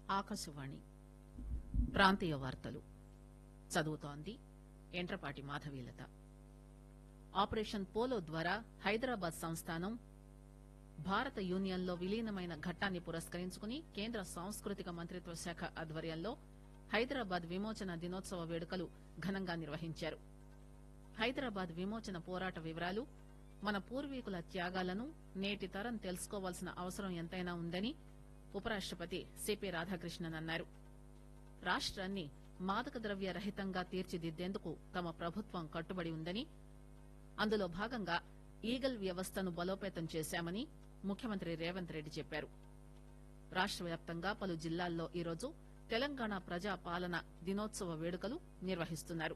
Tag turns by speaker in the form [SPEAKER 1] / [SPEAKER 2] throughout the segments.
[SPEAKER 1] ఆకాశవాణి ప్రాంతీయ వార్తలు చదువుతోంది ఎంట్రపాటి మాధవీలత ఆపరేషన్ పోలో ద్వారా హైదరాబాద్ సంస్థానం భారత యూనియన్ లో విలీనమైన ఘట్టాన్ని పురస్కరించుకుని కేంద్ర సాంస్కృతిక మంత్రిత్వ శాఖ ఆధ్వర్యంలో హైదరాబాద్ విమోచన దినోత్సవ వేడుకలు ఘనంగా నిర్వహించారు హైదరాబాద్ విమోచన పోరాట వివరాలు మన పూర్వీకుల త్యాగాలను నేటి తరం తెలుసుకోవాల్సిన అవసరం ఎంతైనా ఉందని ఉపరాష్టపతి సిపి రాధాకృష్ణన్ అన్నారు రాష్ట్రాన్ని మాదక ద్రవ్య రహితంగా తీర్చిదిద్దేందుకు తమ ప్రభుత్వం కట్టుబడి ఉందని అందులో భాగంగా ఈగల్ వ్యవస్థను బలోపేతం చేశామని ముఖ్యమంత్రి రేవంత్ రెడ్డి చెప్పారు రాష్ట వ్యాప్తంగా పలు జిల్లాల్లో ఈరోజు తెలంగాణ ప్రజా పాలన దినోత్సవ వేడుకలు నిర్వహిస్తున్నారు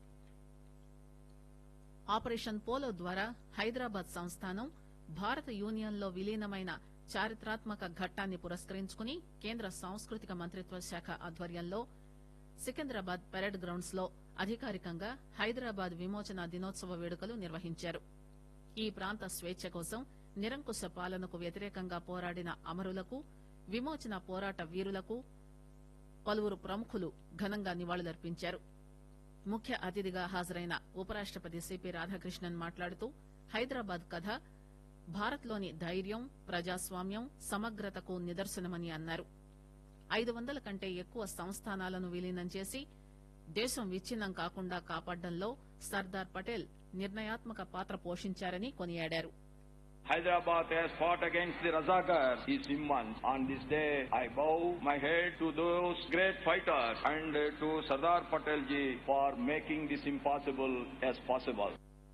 [SPEAKER 1] ఆపరేషన్ పోలో ద్వారా హైదరాబాద్ సంస్థానం భారత యూనియన్ లో విలీనమైన చారిత్రాత్మక ఘట్టాన్ని పురస్కరించుకుని కేంద్ర సాంస్కృతిక మంత్రిత్వ శాఖ ఆధ్వర్యంలో సికింద్రాబాద్ పెరేడ్ గ్రౌండ్స్ లో అధికారికంగా హైదరాబాద్ విమోచన దినోత్సవ వేడుకలు నిర్వహించారు ఈ ప్రాంత స్వేచ్ఛ కోసం నిరంకుశ పాలనకు వ్యతిరేకంగా పోరాడిన అమరులకు విమోచన పోరాట వీరులకు పలువురు ప్రముఖులు ఘనంగా నివాళులర్పించారు ముఖ్య అతిథిగా హాజరైన ఉపరాష్టపతి సిపి రాధాకృష్ణన్ మాట్లాడుతూ హైదరాబాద్ కథ భారత్ లోని ధైర్యం ప్రజాస్వామ్యం సమగ్రతకు నిదర్శనమని అన్నారు ఐదు వందల కంటే ఎక్కువ సంస్థానాలను విలీనం చేసి దేశం విచ్ఛిన్నం కాకుండా కాపాడడంలో సర్దార్ పటేల్ నిర్ణయాత్మక పాత్ర పోషించారని కొనియాడారు
[SPEAKER 2] Hyderabad has fought against the Razakar is immense. On this day, I bow my head to those great fighters and to Sardar Patel ji for making this impossible as possible.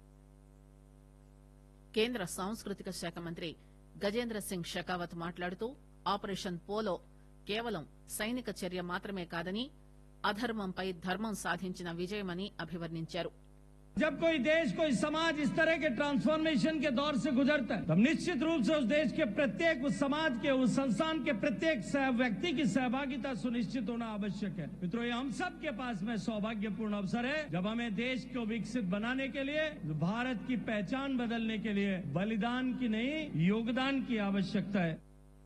[SPEAKER 1] కేంద్ర సాంస్కృతిక శాఖ మంత్రి గజేంద్ర సింగ్ షెకావత్ మాట్లాడుతూ ఆపరేషన్ పోలో కేవలం సైనిక చర్య మాత్రమే కాదని అధర్మంపై ధర్మం సాధించిన విజయమని అభివర్ణించారు
[SPEAKER 3] जब कोई देश कोई समाज इस तरह के ट्रांसफॉर्मेशन के दौर से गुजरता है तब निश्चित रूप से उस देश के प्रत्येक उस समाज के उस संस्थान के प्रत्येक सह- व्यक्ति की सहभागिता सुनिश्चित होना आवश्यक है मित्रों ये हम सब के पास में सौभाग्यपूर्ण अवसर है जब हमें देश को विकसित बनाने के लिए भारत की पहचान बदलने के लिए बलिदान की नहीं योगदान की आवश्यकता है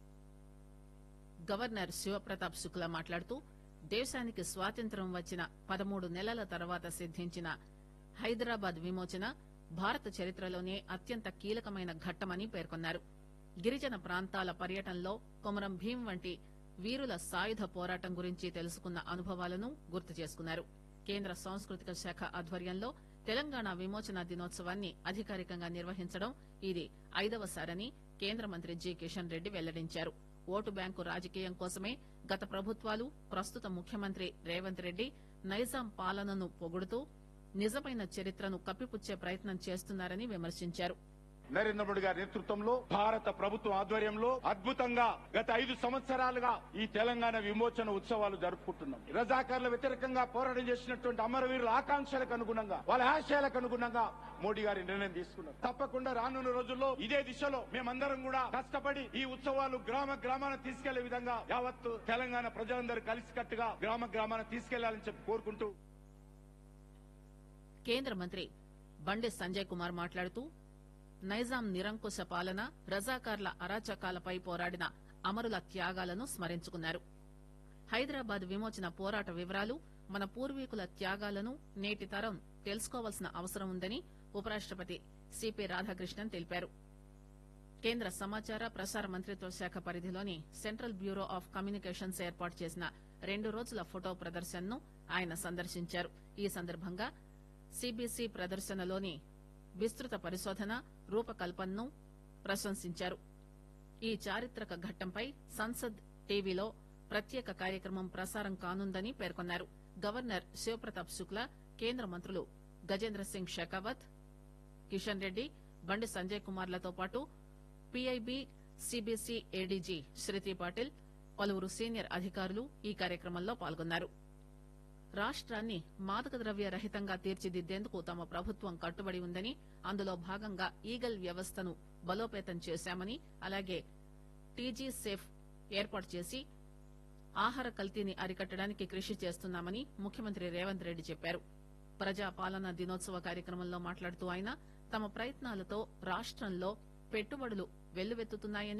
[SPEAKER 1] గవర్నర్ శివప్రతాప్ శుక్లా మాట్లాడుతూ దేశానికి స్వాతంత్ర్యం వచ్చిన పదమూడు నెలల తర్వాత సిద్దించిన హైదరాబాద్ విమోచన భారత చరిత్రలోనే అత్యంత కీలకమైన ఘట్టమని పేర్కొన్నారు గిరిజన ప్రాంతాల పర్యటనలో కొమరం భీం వంటి వీరుల సాయుధ పోరాటం గురించి తెలుసుకున్న అనుభవాలను గుర్తు చేసుకున్నారు కేంద్ర సాంస్కృతిక శాఖ ఆధ్వర్యంలో తెలంగాణ విమోచన దినోత్సవాన్ని అధికారికంగా నిర్వహించడం ఇది ఐదవసారని కేంద్ర మంత్రి జి కిషన్ రెడ్డి వెల్లడించారు ఓటు బ్యాంకు రాజకీయం కోసమే గత ప్రభుత్వాలు ప్రస్తుత ముఖ్యమంత్రి రేవంత్ రెడ్డి నైజాం పాలనను పొగుడుతూ నిజమైన చరిత్రను కప్పిపుచ్చే ప్రయత్నం చేస్తున్నారని విమర్శించారు
[SPEAKER 4] నరేంద్ర మోడీ గారి నేతృత్వంలో భారత ప్రభుత్వం ఆధ్వర్యంలో అద్భుతంగా గత ఐదు సంవత్సరాలుగా ఈ తెలంగాణ విమోచన ఉత్సవాలు జరుపుకుంటున్నాం రజాకార్ల వ్యతిరేకంగా పోరాటం చేసినటువంటి అమరవీరుల ఆకాంక్షలకు అనుగుణంగా వాళ్ళ ఆశయాలకు అనుగుణంగా మోడీ గారి నిర్ణయం తీసుకున్నారు తప్పకుండా రానున్న రోజుల్లో ఇదే దిశలో మేమందరం కూడా కష్టపడి ఈ ఉత్సవాలు గ్రామ గ్రామాన తీసుకెళ్లే విధంగా యావత్తు తెలంగాణ ప్రజలందరూ కలిసికట్టుగా గ్రామ గ్రామాన తీసుకెళ్లాలని చెప్పి కోరుకుంటూ
[SPEAKER 1] కేంద్ర మంత్రి బండి సంజయ్ కుమార్ మాట్లాడుతూ నైజాం నిరంకుశ పాలన రజాకార్ల అరాచకాలపై పోరాడిన అమరుల త్యాగాలను స్మరించుకున్నారు హైదరాబాద్ విమోచన పోరాట వివరాలు మన పూర్వీకుల త్యాగాలను నేటి తరం తెలుసుకోవాల్సిన అవసరం ఉందని ఉపరాష్టపతి సిపి రాధాకృష్ణన్ తెలిపారు కేంద్ర సమాచార ప్రసార మంత్రిత్వ శాఖ పరిధిలోని సెంట్రల్ బ్యూరో ఆఫ్ కమ్యూనికేషన్స్ ఏర్పాటు చేసిన రెండు రోజుల ఫోటో ప్రదర్శనను ఆయన సందర్శించారు ఈ సందర్భంగా సిబిసి ప్రదర్శనలోని విస్తృత పరిశోధన రూపకల్పనను ప్రశంసించారు ఈ చారిత్రక ఘట్టంపై సంసద్ టీవీలో ప్రత్యేక కార్యక్రమం ప్రసారం కానుందని పేర్కొన్నారు గవర్నర్ శివప్రతాప్ శుక్లా కేంద్ర మంత్రులు గజేంద్ర సింగ్ షెకావత్ కిషన్ రెడ్డి బండి సంజయ్ కుమార్లతో పాటు PIB CBC ADG Shruti Patil పలువురు సీనియర్ అధికారులు ఈ కార్యక్రమంలో పాల్గొన్నారు రాష్ట్రాన్ని మాదక ద్రవ్య రహితంగా తీర్చిదిద్దేందుకు తమ ప్రభుత్వం కట్టుబడి ఉందని అందులో భాగంగా ఈగల్ వ్యవస్థను బలోపేతం చేశామని అలాగే టీజీ సేఫ్ ఏర్పాటు చేసి ఆహార కల్తీని అరికట్టడానికి కృషి చేస్తున్నామని ముఖ్యమంత్రి రేవంత్ రెడ్డి చెప్పారు ప్రజా పాలన దినోత్సవ కార్యక్రమంలో మాట్లాడుతూ ఆయన తమ ప్రయత్నాలతో రాష్టంలో పెట్టుబడులు వెల్లువెత్తుతున్నాయని